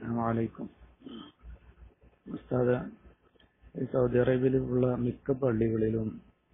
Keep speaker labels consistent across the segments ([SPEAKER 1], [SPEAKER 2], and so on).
[SPEAKER 1] അസ്സലാമലൈക്കും ഉസ്താദ് ഈ സൗദി അറേബ്യയിലുള്ള മിക്ക പള്ളികളിലും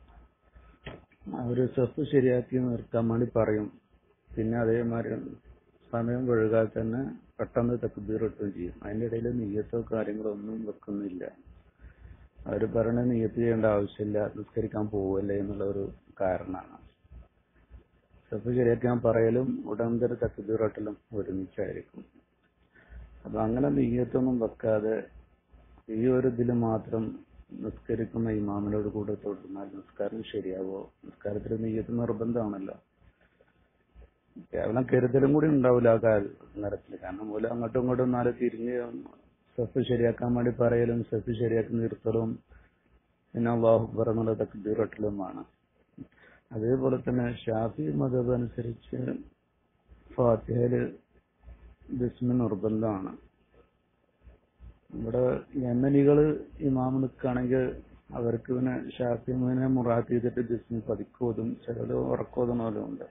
[SPEAKER 1] അവര് സെഫ് ശരിയാക്കി നിർത്താൻ വേണ്ടി പറയും പിന്നെ അതേമാതിരി സമയം വഴുകാതെ തന്നെ പെട്ടെന്ന് തക്ബീർ ഇട്ടുകയും ചെയ്യും അതിന്റെ ഇടയിൽ നീയത്തോ കാര്യങ്ങളോ ഒന്നും വെക്കുന്നില്ല അവര് പറയണ നീയത്ത് ചെയ്യേണ്ട ആവശ്യമില്ല നിസ്കരിക്കാൻ പോവല്ലേ എന്നുള്ള ഒരു കാരണമാണ് സെഫ് ശരിയാക്കാൻ പറയലും ഉടന്തര തക്ബീർ ഇട്ടലും ഒരുമിച്ചായിരിക്കും അപ്പൊ അങ്ങനെ നീയത്തൊന്നും വെക്കാതെ ഈ ഒരു ഇതിൽ മാത്രം നിസ്കരിക്കുന്ന ഇമാമിനോട് കൂടെ തുടർന്നാൽ നിസ്കാരം ശരിയാവോ നിസ്കാരത്തിൽ നെയ്യത്ത് നിർബന്ധമാണല്ലോ കേവലം കരുതലും കൂടി ഉണ്ടാവില്ല ആ നേരത്തിൽ കാരണം മൂലം അങ്ങോട്ടും ഇങ്ങോട്ടും നാല് തിരിഞ്ഞ് സെഫ് ശരിയാക്കാൻ വേണ്ടി പറയലും സെഫ് ശരിയാക്കി നിർത്തലും പിന്നെ അള്ളാഹു പറഞ്ഞുള്ള തക്ബീറട്ടലുമാണ് അതേപോലെ തന്നെ ഷാഫി മതബ് അനുസരിച്ച് ഫാത്തിഹയില് ബിസ്മി നിർബന്ധമാണ് ഇവിടെ യമനികള് ഇമാമ് നിൽക്കുകയാണെങ്കിൽ അവർക്ക് പിന്നെ ഷാഫിമിനെ മുറാത്ത് ചെയ്തിട്ട് ബിസ്മി പതിക്കോതും ചിലത് ഉറക്കോതുന്നോലും ഉണ്ട്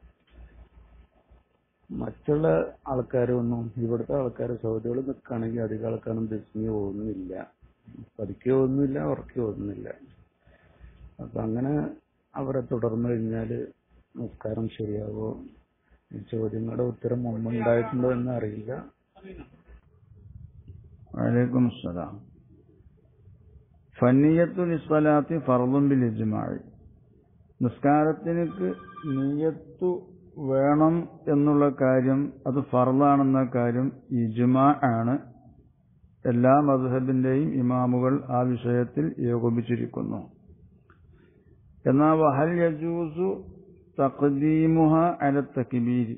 [SPEAKER 1] മറ്റുള്ള ആൾക്കാരൊന്നും ഇവിടുത്തെ ആൾക്കാർ സൗദികൾ നിൽക്കുകയാണെങ്കിൽ അധികം ആൾക്കാരും ബിസ്മി ഓതുന്നില്ല പതുക്കെ ഓതുന്നില്ല ഉറക്കി ഓതുന്നില്ല അപ്പൊ അങ്ങനെ അവരെ തുടർന്നു കഴിഞ്ഞാല് നിസ്കാരം ശരിയാവോ ഈ ചോദ്യങ്ങളുടെ ഉത്തരം മുമ്പുണ്ടായിട്ടുണ്ടോ എന്ന് അറിയില്ല
[SPEAKER 2] വലൈക്കും അസ്സലാം ഫന്നിയത്തു നിസ്വലാത്തി ഫർദും ബിൽ ഇജ്മാഴി നിസ്കാരത്തിനക്ക് നീയത്തു വേണം എന്നുള്ള കാര്യം അത് ഫർദാണെന്ന കാര്യം ഇജ്മാ ആണ് എല്ലാ മധുഹബിന്റെയും ഇമാമുകൾ ആ വിഷയത്തിൽ ഏകോപിച്ചിരിക്കുന്നു എന്നാൽ വഹൽ യജൂസു തഖദീമുഹ അല തക്ബീരി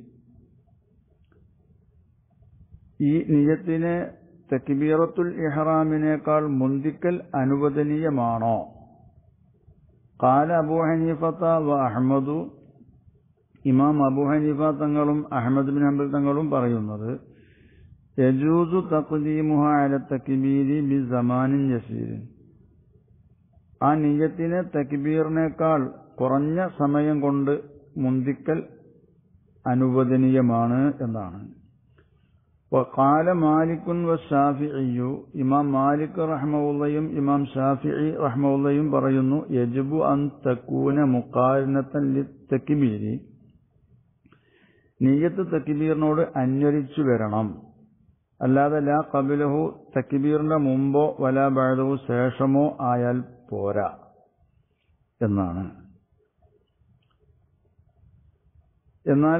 [SPEAKER 2] ഈ നിയത്തിനെ തക്ബീറത്തുൽ ഇഹ്റാമിനേക്കാൾ മുന്തിക്കൽ അനുവദനീയമാണോ കാല അബൂ ഹനീഫത്ത വ അഹമ്മദു ഇമാം അബൂ ഹനീഫ തങ്ങളും അഹമ്മദ് ബിൻ ഹംബൽ തങ്ങളും പറയുന്നത് യജൂസു തഖ്ദീമുഹ അല തക്ബീരി ബി സമാനിൻ യസീരിൻ ആ നിയത്തിനെ തക്ബീറിനേക്കാൾ കുറഞ്ഞ സമയം കൊണ്ട് മുന്തിക്കൽ അനുവദനീയമാണ് എന്നാണ് وقال مالك والشافعي ഇമാം മാലിക് റഹ്മവുള്ളയും ഇമാം ഷാഫിഇ റഹ്മവുള്ളയും പറയുന്നു യജിബു അൻ തക്കൂന മുക്കാരണത്തൻ തക്കിബീരി നീയത്ത് തക്കിബീറിനോട് അന്വരിച്ചു വരണം അല്ലാതെ ലാ കബിലഹു തക്കിബീറിന്റെ മുമ്പോ വല ബഴതവു ശേഷമോ ആയാൽ പോരാ എന്നാണ് എന്നാൽ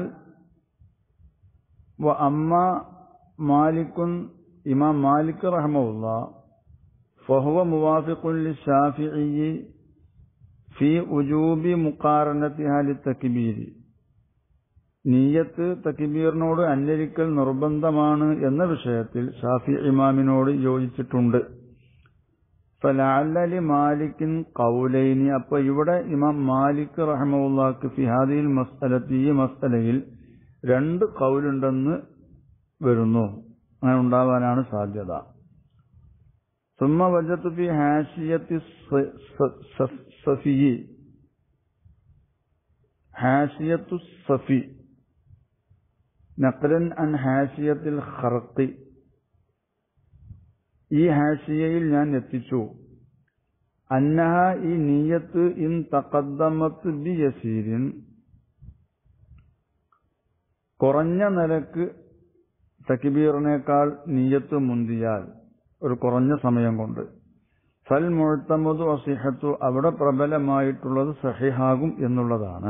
[SPEAKER 2] അമ്മ മാലിക്കുൻ ഇമാം മാലിക് റഹ്മുള്ള ഫഹുവ മുവാഫിഖുൻ ലിശാഫിഇ ഫി ഉജൂബി മുക്കാരണത്തിഹാലി തക്ബീരി നീയത്ത് തക്ബീറിനോട് അന്വരിക്കൽ നിർബന്ധമാണ് എന്ന വിഷയത്തിൽ ഷാഫി ഇമാമിനോട് യോജിച്ചിട്ടുണ്ട് ഫലാലി മാലിക്കിൻ കൗലൈനി അപ്പൊ ഇവിടെ ഇമാം മാലിക് റഹമുല്ലാക്ക് ഫിഹാദിൽ മസ്അലത്തി ഈ മസ്അലയിൽ രണ്ട് കൗലുണ്ടെന്ന് വരുന്നു അങ്ങനെ ഉണ്ടാവാനാണ് സാധ്യത ثم وجدت في حاشية الصفي حاشية الصفي نقلا عن حاشية الخرق ഈ ഹാഷിയയിൽ ഞാൻ എത്തിച്ചു അന്നഹ ഈ നീയത്ത് ഇൻ തക്കദ്ദമത്ത് ബി യസീരിൻ കുറഞ്ഞ നിലക്ക് തക്കിബീറിനേക്കാൾ നീയത്ത് മുന്തിയാൽ ഒരു കുറഞ്ഞ സമയം കൊണ്ട് ഫൽ മുഴത്തമതു അസിഹത്തു അവിടെ പ്രബലമായിട്ടുള്ളത് സഹിഹാകും എന്നുള്ളതാണ്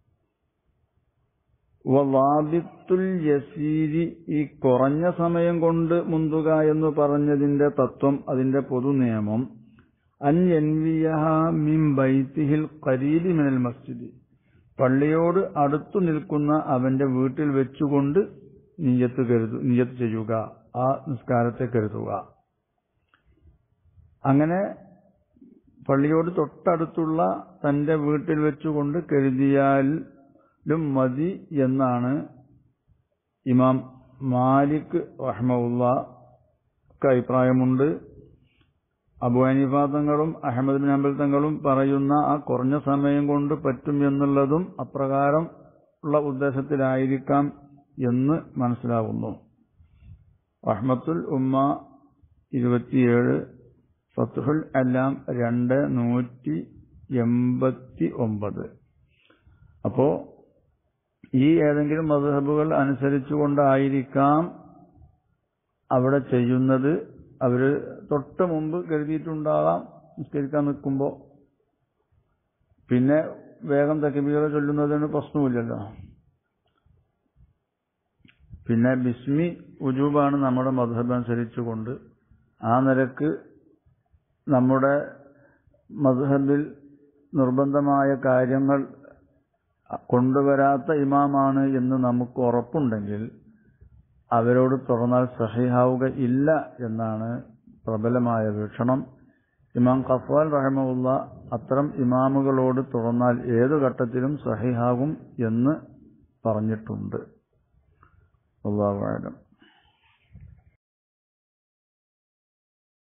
[SPEAKER 2] വലാബിത്തുൽ യസീരി ഈ കുറഞ്ഞ സമയം കൊണ്ട് മുന്തുക എന്ന് പറഞ്ഞതിന്റെ തത്വം അതിന്റെ പൊതു നിയമം അൻ എൻവിയഹ മിൻ ബൈത്തിഹിൽ കരീബി മിനൽ മസ്ജിദ് പള്ളിയോട് അടുത്തു നിൽക്കുന്ന അവന്റെ വീട്ടിൽ വെച്ചുകൊണ്ട് നീയത്ത് കരുതു നീയത്ത് ചെയ്യുക ആ നിസ്കാരത്തെ കരുതുക അങ്ങനെ പള്ളിയോട് തൊട്ടടുത്തുള്ള തന്റെ വീട്ടിൽ വെച്ചുകൊണ്ട് കരുതിയാലും മതി എന്നാണ് ഇമാം മാലിക് റഹ്മുള്ള അഭിപ്രായമുണ്ട് അബു ഹനീഫ തങ്ങളും അഹമ്മദ് ബിൻ ഹംബൽ തങ്ങളും പറയുന്ന ആ കുറഞ്ഞ സമയം കൊണ്ട് പറ്റും എന്നുള്ളതും അപ്രകാരം ഉള്ള ഉദ്ദേശത്തിലായിരിക്കാം എന്ന് മനസ്സിലാവുന്നു റഹ്മത്തുൽ ഉമ്മ ഇരുപത്തിയേഴ് ഫത്തുഹുൽ അല്ലാം രണ്ട് നൂറ്റി എൺപത്തി ഒമ്പത് അപ്പോ ഈ ഏതെങ്കിലും മധുഹബുകൾ അനുസരിച്ചുകൊണ്ടായിരിക്കാം അവിടെ ചെയ്യുന്നത് അവര് തൊട്ട് മുമ്പ് കരുതിയിട്ടുണ്ടാകാം നിസ്കരിക്കാൻ നിൽക്കുമ്പോൾ പിന്നെ വേഗം തക്കിബീറ ചൊല്ലുന്നതിന് പ്രശ്നമില്ലല്ലോ പിന്നെ ബിസ്മി ഉജൂബാണ് നമ്മുടെ മധുഹബ് അനുസരിച്ചുകൊണ്ട് ആ നിരക്ക് നമ്മുടെ മധുഹബിൽ നിർബന്ധമായ കാര്യങ്ങൾ കൊണ്ടുവരാത്ത ഇമാമാണ് എന്ന് നമുക്ക് ഉറപ്പുണ്ടെങ്കിൽ അവരോട് തുറന്നാൽ സഹിഹാവുക ഇല്ല എന്നാണ് പ്രബലമായ വീക്ഷണം ഇമാം ഖഫ്വാൽ റഹമുള്ള അത്തരം ഇമാമുകളോട് തുറന്നാൽ ഏതു ഘട്ടത്തിലും സഹിഹാകും എന്ന് പറഞ്ഞിട്ടുണ്ട് അള്ളാഹു